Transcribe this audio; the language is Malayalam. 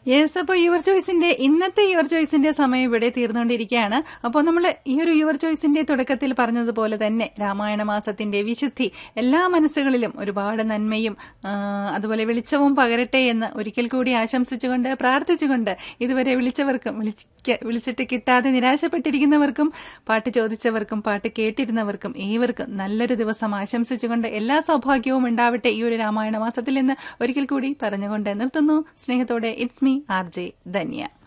യെസ് അപ്പോൾ യുവർ ചോയ്സിന്റെ ഇന്നത്തെ യുവർ ചോയ്സിന്റെ സമയം ഇവിടെ തീർന്നുകൊണ്ടിരിക്കുകയാണ് അപ്പോൾ നമ്മൾ ഈ ഒരു യുവർ ചോയ്സിന്റെ തുടക്കത്തിൽ പറഞ്ഞതുപോലെ തന്നെ രാമായണ മാസത്തിന്റെ വിശുദ്ധി എല്ലാ മനസ്സുകളിലും ഒരുപാട് നന്മയും ആ, അതുപോലെ വെളിച്ചവും പകരട്ടെ എന്ന് ഒരിക്കൽ കൂടി ആശംസിച്ചുകൊണ്ട് പ്രാർത്ഥിച്ചുകൊണ്ട് ഇതുവരെ വിളിച്ചവർക്കും വിളിക്ക വിളിച്ചിട്ട് കിട്ടാതെ നിരാശപ്പെട്ടിരിക്കുന്നവർക്കും പാട്ട് ചോദിച്ചവർക്കും പാട്ട് കേട്ടിരുന്നവർക്കും ഏവർക്കും നല്ലൊരു ദിവസം ആശംസിച്ചുകൊണ്ട് എല്ലാ സൗഭാഗ്യവും ഉണ്ടാവട്ടെ ഈ ഒരു രാമായണ മാസത്തിൽ നിന്ന് ഒരിക്കൽ കൂടി പറഞ്ഞുകൊണ്ട് നിർത്തുന്നു സ്നേഹത്തോടെ it's me R J Dhanya